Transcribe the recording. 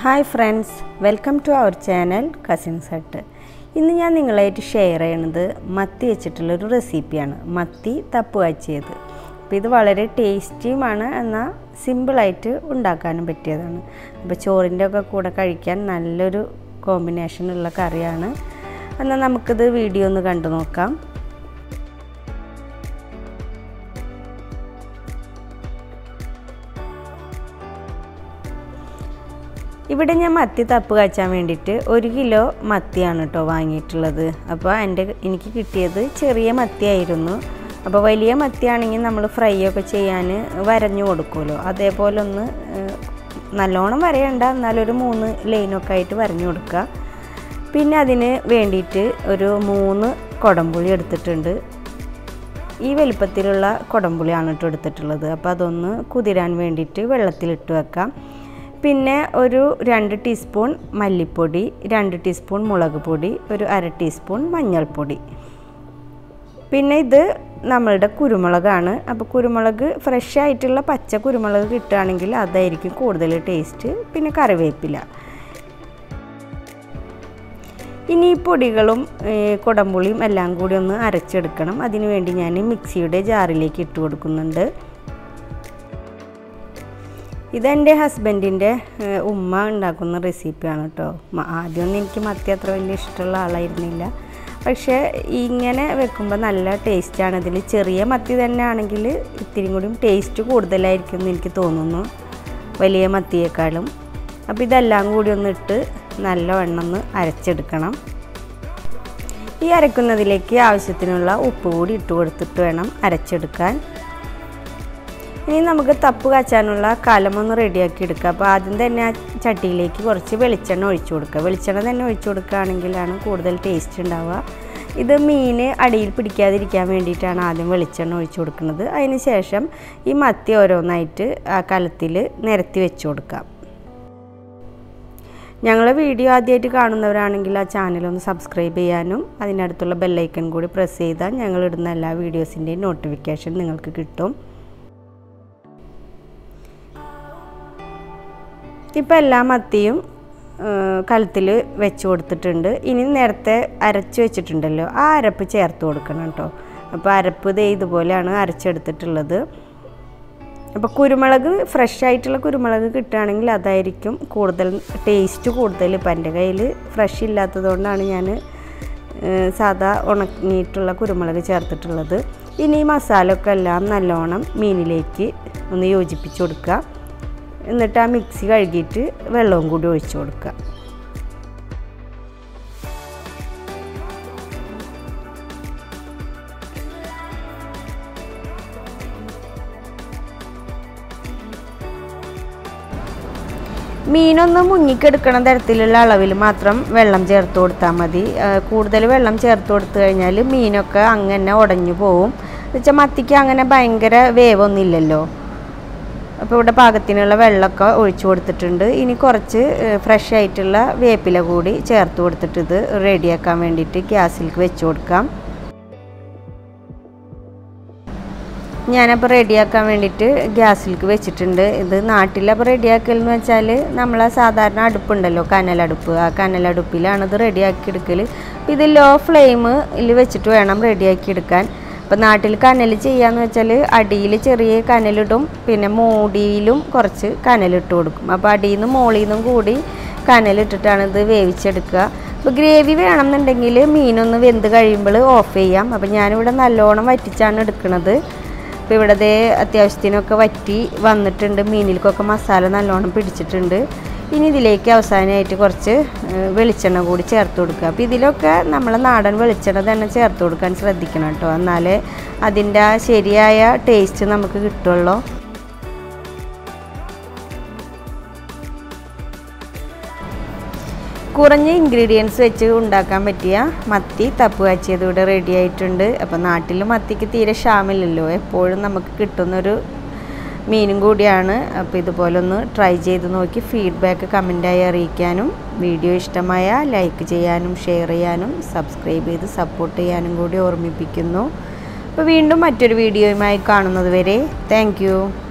hi friends welcome to our channel cousins hut ഇന്ന് ഞാൻ നിങ്ങളായിട്ട് ഷെയർ ചെയ്യണത് മത്തി വെച്ചിട്ടുള്ളൊരു റെസിപ്പിയാണ് മത്തി തപ്പ് കാച്ചിയത് അപ്പോൾ ഇത് വളരെ ടേസ്റ്റിയുമാണ് എന്നാൽ സിമ്പിളായിട്ട് ഉണ്ടാക്കാനും പറ്റിയതാണ് അപ്പോൾ ചോറിൻ്റെ ഒക്കെ കൂടെ കഴിക്കാൻ നല്ലൊരു കോമ്പിനേഷൻ ഉള്ള കറിയാണ് എന്നാൽ നമുക്കിത് വീഡിയോ ഒന്ന് കണ്ടു നോക്കാം ഇവിടെ ഞാൻ മത്തി തപ്പ് കാച്ചാൻ വേണ്ടിയിട്ട് ഒരു കിലോ മത്തിയാണ് കേട്ടോ വാങ്ങിയിട്ടുള്ളത് അപ്പോൾ എൻ്റെ എനിക്ക് കിട്ടിയത് ചെറിയ മത്തിയായിരുന്നു അപ്പോൾ വലിയ മത്തിയാണെങ്കിൽ നമ്മൾ ഫ്രൈ ഒക്കെ ചെയ്യാൻ വരഞ്ഞു കൊടുക്കുമല്ലോ അതേപോലെ ഒന്ന് നല്ലോണം വരയണ്ട എന്നാലൊരു മൂന്ന് ലൈനൊക്കെ ആയിട്ട് വരഞ്ഞു കൊടുക്കുക പിന്നെ അതിന് വേണ്ടിയിട്ട് ഒരു മൂന്ന് കുടംപുളി എടുത്തിട്ടുണ്ട് ഈ വലുപ്പത്തിലുള്ള കുടംപുളിയാണ് കേട്ടോ എടുത്തിട്ടുള്ളത് അപ്പോൾ അതൊന്ന് കുതിരാൻ വേണ്ടിയിട്ട് വെള്ളത്തിലിട്ട് വെക്കാം പിന്നെ ഒരു രണ്ട് ടീസ്പൂൺ മല്ലിപ്പൊടി രണ്ട് ടീസ്പൂൺ മുളക് പൊടി ഒരു അര ടീസ്പൂൺ മഞ്ഞൾപ്പൊടി പിന്നെ ഇത് നമ്മളുടെ കുരുമുളകാണ് അപ്പോൾ കുരുമുളക് ഫ്രഷ് ആയിട്ടുള്ള പച്ച കുരുമുളക് കിട്ടുകയാണെങ്കിൽ അതായിരിക്കും കൂടുതൽ ടേസ്റ്റ് പിന്നെ കറിവേപ്പില ഇനി ഈ പൊടികളും കുടംപുളിയും എല്ലാം കൂടി ഒന്ന് അരച്ചെടുക്കണം അതിനു വേണ്ടി ഞാൻ മിക്സിയുടെ ജാറിലേക്ക് ഇട്ട് കൊടുക്കുന്നുണ്ട് ഇതെൻ്റെ ഹസ്ബൻഡിൻ്റെ ഉമ്മ ഉണ്ടാക്കുന്ന റെസിപ്പിയാണ് കേട്ടോ ആദ്യമൊന്നും എനിക്ക് മത്തി അത്ര വലിയ ഇഷ്ടമുള്ള ആളായിരുന്നില്ല പക്ഷേ ഇങ്ങനെ വെക്കുമ്പോൾ നല്ല ടേസ്റ്റാണ് ഇതിൽ ചെറിയ മത്തി തന്നെ ആണെങ്കിൽ ഇത്തിരി കൂടി ടേസ്റ്റ് കൂടുതലായിരിക്കും എന്ന് എനിക്ക് തോന്നുന്നു വലിയ മത്തിയേക്കാളും അപ്പോൾ ഇതെല്ലാം കൂടി ഒന്ന് ഇട്ട് നല്ലവണ്ണം ഒന്ന് അരച്ചെടുക്കണം ഈ അരക്കുന്നതിലേക്ക് ആവശ്യത്തിനുള്ള ഉപ്പ് കൂടി ഇട്ട് കൊടുത്തിട്ട് വേണം അരച്ചെടുക്കാൻ ഇനി നമുക്ക് തപ്പ് കാച്ചാനുള്ള കലമൊന്ന് റെഡിയാക്കി എടുക്കുക അപ്പോൾ ആദ്യം തന്നെ ആ ചട്ടിയിലേക്ക് കുറച്ച് വെളിച്ചെണ്ണ ഒഴിച്ചു കൊടുക്കുക വെളിച്ചെണ്ണ തന്നെ ഒഴിച്ചു കൊടുക്കുകയാണെങ്കിലാണ് കൂടുതൽ ടേസ്റ്റ് ഉണ്ടാവുക ഇത് മീൻ അടിയിൽ പിടിക്കാതിരിക്കാൻ വേണ്ടിയിട്ടാണ് ആദ്യം വെളിച്ചെണ്ണ ഒഴിച്ചു കൊടുക്കുന്നത് അതിന് ശേഷം ഈ മത്തി ഓരോന്നായിട്ട് ആ കലത്തിൽ നിരത്തി വെച്ച് കൊടുക്കാം ഞങ്ങളെ വീഡിയോ ആദ്യമായിട്ട് കാണുന്നവരാണെങ്കിൽ ആ ചാനലൊന്ന് സബ്സ്ക്രൈബ് ചെയ്യാനും അതിനടുത്തുള്ള ബെല്ലൈക്കൺ കൂടി പ്രസ് ചെയ്താൽ ഞങ്ങളിടുന്ന എല്ലാ വീഡിയോസിൻ്റെയും നോട്ടിഫിക്കേഷൻ നിങ്ങൾക്ക് കിട്ടും ഇപ്പം എല്ലാ മത്തിയും കലത്തിൽ വെച്ച് കൊടുത്തിട്ടുണ്ട് ഇനി നേരത്തെ അരച്ച് വെച്ചിട്ടുണ്ടല്ലോ ആ അരപ്പ് ചേർത്ത് കൊടുക്കണം കേട്ടോ അപ്പോൾ അരപ്പ് ദേ ഇതുപോലെയാണ് അരച്ചെടുത്തിട്ടുള്ളത് അപ്പോൾ കുരുമുളക് ഫ്രഷ് ആയിട്ടുള്ള കുരുമുളക് കിട്ടുകയാണെങ്കിൽ അതായിരിക്കും കൂടുതൽ ടേസ്റ്റ് കൂടുതൽ ഇപ്പം എൻ്റെ കയ്യിൽ ഫ്രഷ് ഇല്ലാത്തതുകൊണ്ടാണ് ഞാൻ സാധാ ഉണങ്ങിയിട്ടുള്ള കുരുമുളക് ചേർത്തിട്ടുള്ളത് ഇനി ഈ മസാല ഒക്കെ എല്ലാം നല്ലോണം മീനിലേക്ക് ഒന്ന് യോജിപ്പിച്ച് കൊടുക്കുക എന്നിട്ട് ആ മിക്സി കഴുകിയിട്ട് വെള്ളവും കൂടി ഒഴിച്ചു കൊടുക്കുക മീനൊന്ന് മുങ്ങിക്കെടുക്കണ തരത്തിലുള്ള അളവിൽ മാത്രം വെള്ളം ചേർത്ത് കൊടുത്താൽ മതി കൂടുതൽ വെള്ളം ചേർത്ത് കൊടുത്തു കഴിഞ്ഞാൽ മീനൊക്കെ അങ്ങനെ ഉടഞ്ഞു പോവും വെച്ചാൽ മത്തിക്ക് അങ്ങനെ ഭയങ്കര വേവൊന്നുമില്ലല്ലോ അപ്പോൾ ഇവിടെ പാകത്തിനുള്ള വെള്ളമൊക്കെ ഒഴിച്ചു കൊടുത്തിട്ടുണ്ട് ഇനി കുറച്ച് ഫ്രഷ് ആയിട്ടുള്ള വേപ്പില കൂടി ചേർത്ത് കൊടുത്തിട്ട് ഇത് റെഡിയാക്കാൻ വേണ്ടിയിട്ട് ഗ്യാസിലേക്ക് വെച്ച് കൊടുക്കാം ഞാനപ്പോൾ റെഡിയാക്കാൻ വേണ്ടിയിട്ട് ഗ്യാസിലേക്ക് വെച്ചിട്ടുണ്ട് ഇത് നാട്ടിലപ്പോൾ റെഡിയാക്കൽ എന്ന് വെച്ചാൽ നമ്മൾ സാധാരണ അടുപ്പുണ്ടല്ലോ കനലടുപ്പ് ആ കനലടുപ്പിലാണ് ഇത് റെഡിയാക്കി എടുക്കൽ ഇത് ലോ ഫ്ലെയിമിൽ വെച്ചിട്ട് വേണം റെഡിയാക്കി എടുക്കാൻ അപ്പോൾ നാട്ടിൽ കനൽ ചെയ്യാന്ന് വെച്ചാൽ അടിയിൽ ചെറിയ കനലിടും പിന്നെ മൂടിയിലും കുറച്ച് കനലിട്ട് കൊടുക്കും അപ്പോൾ അടിയിൽ നിന്നും മോളിൽ നിന്നും കൂടി കനലിട്ടിട്ടാണ് ഇത് വേവിച്ചെടുക്കുക അപ്പോൾ ഗ്രേവി വേണമെന്നുണ്ടെങ്കിൽ മീനൊന്ന് വെന്ത് കഴിയുമ്പോൾ ഓഫ് ചെയ്യാം അപ്പോൾ ഞാനിവിടെ നല്ലോണം വറ്റിച്ചാണ് എടുക്കുന്നത് അപ്പോൾ ഇവിടെ അത്യാവശ്യത്തിനൊക്കെ വറ്റി വന്നിട്ടുണ്ട് മീനിലേക്കൊക്കെ മസാല നല്ലോണം പിടിച്ചിട്ടുണ്ട് ഇനി ഇതിലേക്ക് അവസാനമായിട്ട് കുറച്ച് വെളിച്ചെണ്ണ കൂടി ചേർത്ത് കൊടുക്കുക അപ്പോൾ ഇതിലൊക്കെ നമ്മൾ നാടൻ വെളിച്ചെണ്ണ തന്നെ ചേർത്ത് കൊടുക്കാൻ ശ്രദ്ധിക്കണം കേട്ടോ എന്നാലേ അതിൻ്റെ ആ ശരിയായ ടേസ്റ്റ് നമുക്ക് കിട്ടുള്ളൂ കുറഞ്ഞ ഇൻഗ്രീഡിയൻസ് വെച്ച് ഉണ്ടാക്കാൻ പറ്റിയ മത്തി തപ്പ് കാച്ചിയത് ഇവിടെ റെഡി ആയിട്ടുണ്ട് അപ്പോൾ നാട്ടിൽ മത്തിക്ക് തീരെ ക്ഷാമില്ലല്ലോ എപ്പോഴും നമുക്ക് കിട്ടുന്നൊരു മീനും കൂടിയാണ് അപ്പോൾ ഇതുപോലെ ഒന്ന് ട്രൈ ചെയ്ത് നോക്കി ഫീഡ്ബാക്ക് കമൻറ്റായി അറിയിക്കാനും വീഡിയോ ഇഷ്ടമായ ലൈക്ക് ചെയ്യാനും ഷെയർ ചെയ്യാനും സബ്സ്ക്രൈബ് ചെയ്ത് സപ്പോർട്ട് ചെയ്യാനും കൂടി ഓർമ്മിപ്പിക്കുന്നു അപ്പോൾ വീണ്ടും മറ്റൊരു വീഡിയോയുമായി കാണുന്നത് വരെ താങ്ക്